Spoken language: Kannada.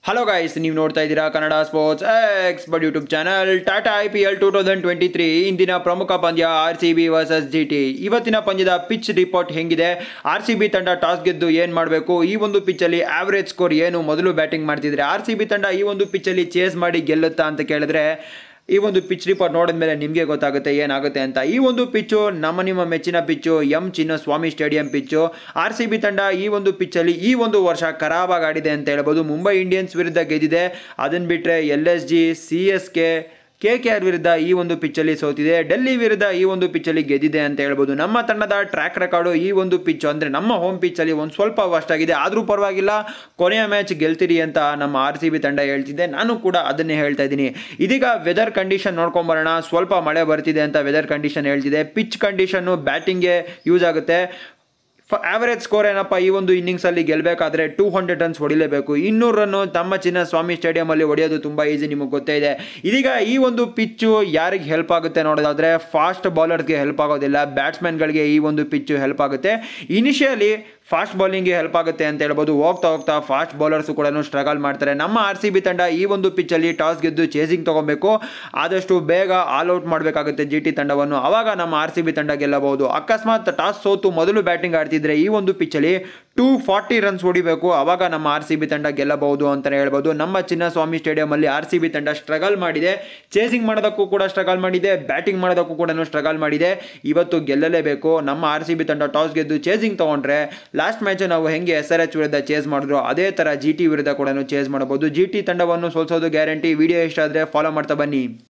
ಹಲೋ ಗೈಸ್ ನೀವು ನೋಡ್ತಾ ಇದ್ದೀರಾ Kannada sports expert YouTube channel Tata I P L two thousand twenty three ಇಂದಿನ ಪ್ರಮುಖ ಪಂದ್ಯ R C B versus G T ಇವತ್ತಿನ ಪಂದ್ಯದ ಪಿಚ್ ರಿಪೋರ್ಟ್ ಹೆಂಗಿದೆ ಆರ್ ಸಿ ಬಿ ತಂಡ ಟಾಸ್ ಗೆದ್ದು ಏನು ಮಾಡಬೇಕು ಈ ಒಂದು ಪಿಚ್ಚಲ್ಲಿ ಆವರೇಜ್ ಸ್ಕೋರ್ ಏನು ಮೊದಲು ಬ್ಯಾಟಿಂಗ್ ಮಾಡ್ತಿದ್ರೆ ಆರ್ ಸಿ ಬಿ ತಂಡ ಈ ಒಂದು ಪಿಚ್ಚಲ್ಲಿ ಚೇಸ್ ಮಾಡಿ ಗೆಲ್ಲುತ್ತಾ ಅಂತ ಕೇಳಿದ್ರೆ ಈ ಒಂದು ಪಿಚ್ ರಿಪೋರ್ಟ್ ನೋಡಿದ ಮೇಲೆ ನಿಮಗೆ ಗೊತ್ತಾಗುತ್ತೆ ಏನಾಗುತ್ತೆ ಅಂತ ಈ ಒಂದು ಪಿಚ್ಚು ನಮ್ಮ ನಿಮ್ಮ ಮೆಚ್ಚಿನ pitch M Chinnaswamy stadium pitch R C B ತಂಡ ಈ ಒಂದು ಪಿಚ್ಚಲ್ಲಿ ಈ ಒಂದು ವರ್ಷ ಖರಾಬಾಗಿ ಆಡಿದೆ ಅಂತ ಹೇಳ್ಬೋದು ಮುಂಬೈ ಇಂಡಿಯನ್ಸ್ ವಿರುದ್ಧ ಗೆದ್ದಿದೆ ಅದನ್ನು ಬಿಟ್ಟರೆ L S G C S K K K R ವಿರುದ್ಧ ಈ ಒಂದು ಪಿಚ್ಚಲ್ಲಿ ಸೋತಿದೆ ಡೆಲ್ಲಿ ವಿರುದ್ಧ ಈ ಒಂದು ಪಿಚ್ಚಲ್ಲಿ ಗೆದ್ದಿದೆ ಅಂತ ಹೇಳ್ಬೋದು ನಮ್ಮ ತಂಡದ ಟ್ರ್ಯಾಕ್ ರೆಕಾರ್ಡು ಈ ಒಂದು ಪಿಚ್ ಅಂದರೆ ನಮ್ಮ ಹೋಮ್ ಪಿಚ್ಚಲ್ಲಿ ಒಂದು ಸ್ವಲ್ಪ ವರ್ಸ್ಟ್ ಆಗಿದೆ ಆದರೂ ಪರವಾಗಿಲ್ಲ ಕೊನೆಯ ಮ್ಯಾಚ್ ಗೆಲ್ತೀರಿ ಅಂತ ನಮ್ಮ ಆರ್ ಸಿ ಬಿ ತಂಡ ಹೇಳ್ತಿದ್ದೆ ನಾನು ಕೂಡ ಅದನ್ನೇ ಹೇಳ್ತಾ ಇದ್ದೀನಿ ಇದೀಗ ವೆದರ್ ಕಂಡೀಷನ್ ನೋಡ್ಕೊಂಬರೋಣ ಸ್ವಲ್ಪ ಮಳೆ ಬರ್ತಿದೆ ಅಂತ ವೆದರ್ ಕಂಡೀಷನ್ ಹೇಳ್ತಿದೆ ಪಿಚ್ ಕಂಡೀಷನ್ನು ಬ್ಯಾಟಿಂಗ್ಗೆ ಯೂಸ್ ಆಗುತ್ತೆ ಆವರೇಜ್ ಸ್ಕೋರ್ ಏನಪ್ಪ ಈ ಒಂದು ಇನ್ನಿಂಗ್ಸಲ್ಲಿ ಗೆಲ್ಲಬೇಕಾದ್ರೆ ಟೂ ಹಂಡ್ರೆಡ್ ರನ್ಸ್ ಹೊಡಿಲೇಬೇಕು ಇನ್ನೂರು ರನ್ನು ತಮ್ಮ ಚಿನ್ನ ಸ್ವಾಮಿ ಸ್ಟೇಡಿಯಮಲ್ಲಿ ಹೊಡೆಯೋದು ತುಂಬ ಈಸಿ ನಿಮಗೆ ಗೊತ್ತೇ ಇದೆ ಇದೀಗ ಈ ಒಂದು ಪಿಚ್ಚು ಯಾರಿಗೆ ಹೆಲ್ಪ್ ಆಗುತ್ತೆ ನೋಡೋದಾದ್ರೆ ಫಾಸ್ಟ್ ಬೌಲರ್ಸ್ಗೆ ಹೆಲ್ಪ್ ಆಗೋದಿಲ್ಲ ಬ್ಯಾಟ್ಸ್ಮನ್ಗಳಿಗೆ ಈ ಒಂದು ಪಿಚ್ಚು ಹೆಲ್ಪ್ ಆಗುತ್ತೆ ಇನಿಷಿಯಲಿ ಫಾಸ್ಟ್ ಬೌಲಿಂಗ್ಗೆ ಹೆಲ್ಪ್ ಆಗುತ್ತೆ ಅಂತ ಹೇಳ್ಬೋದು ಹೋಗ್ತಾ ಹೋಗ್ತಾ ಫಾಸ್ಟ್ ಬೌಲರ್ಸು ಕೂಡ ಸ್ಟ್ರಗಲ್ ಮಾಡ್ತಾರೆ ನಮ್ಮ ಆರ್ ಸಿ ಬಿ ತಂಡ ಈ ಒಂದು ಪಿಚ್ಚಲ್ಲಿ ಟಾಸ್ ಗೆದ್ದು ಚೇಸಿಂಗ್ ತೊಗೊಬೇಕು ಆದಷ್ಟು ಬೇಗ ಆಲ್ ಔಟ್ ಮಾಡಬೇಕಾಗುತ್ತೆ ಜಿ ಟಿ ತಂಡವನ್ನು ಆವಾಗ ನಮ್ಮ ಆರ್ ಸಿ ಬಿ ತಂಡ ಗೆಲ್ಲಬಹುದು ಅಕಸ್ಮಾತ್ ಟಾಸ್ ಸೋತು ಮೊದಲು ಬ್ಯಾಟಿಂಗ್ ಆಡ್ತಿದ್ರೆ ಈ ಒಂದು ಪಿಚ್ಚಲ್ಲಿ ಟೂ ಫಾರ್ಟಿ ರನ್ಸ್ ಹೊಡಿಬೇಕು ಆವಾಗ ನಮ್ಮ ಆರ್ ಸಿ ಬಿ ತಂಡ ಗೆಲ್ಲಬಹುದು ಅಂತಲೇ ಹೇಳ್ಬೋದು ನಮ್ಮ ಚಿನ್ನಸ್ವಾಮಿ ಸ್ಟೇಡಿಯಮಲ್ಲಿ ಆರ್ ಸಿ ಬಿ ತಂಡ ಸ್ಟ್ರಗಲ್ ಮಾಡಿದೆ ಚೇಸಿಂಗ್ ಮಾಡೋದಕ್ಕೂ ಕೂಡ ಸ್ಟ್ರಗಲ್ ಮಾಡಿದೆ ಬ್ಯಾಟಿಂಗ್ ಮಾಡೋದಕ್ಕೂ ಕೂಡ ಸ್ಟ್ರಗಲ್ ಮಾಡಿದೆ ಇವತ್ತು ಗೆಲ್ಲಲೇಬೇಕು ನಮ್ಮ ಆರ್ ಸಿ ಬಿ ತಂಡ ಟಾಸ್ ಗೆದ್ದು ಚೇಸಿಂಗ್ ತೊಗೊಂಡ್ರೆ ಲಾಸ್ಟ್ ಮ್ಯಾಚ್ ನಾವು ಹೆಂಗೆ ಎಸ್ ಆರ್ ಎಚ್ ವಿರುದ್ಧ ಚೇಸ್ ಮಾಡಿದ್ರು ಅದೇ ಥರ ಜಿ ಟಿ ವಿರುದ್ಧ ಕೂಡ ಚೇಸ್ ಮಾಡಬಹುದು ಜಿ ಟಿ ತಂಡವನ್ನು ಸೋಲ್ಸೋದು ಗ್ಯಾರಂಟಿ ವಿಡಿಯೋ ಇಷ್ಟ ಆದರೆ ಫಾಲೋ ಮಾಡ್ತಾ ಬನ್ನಿ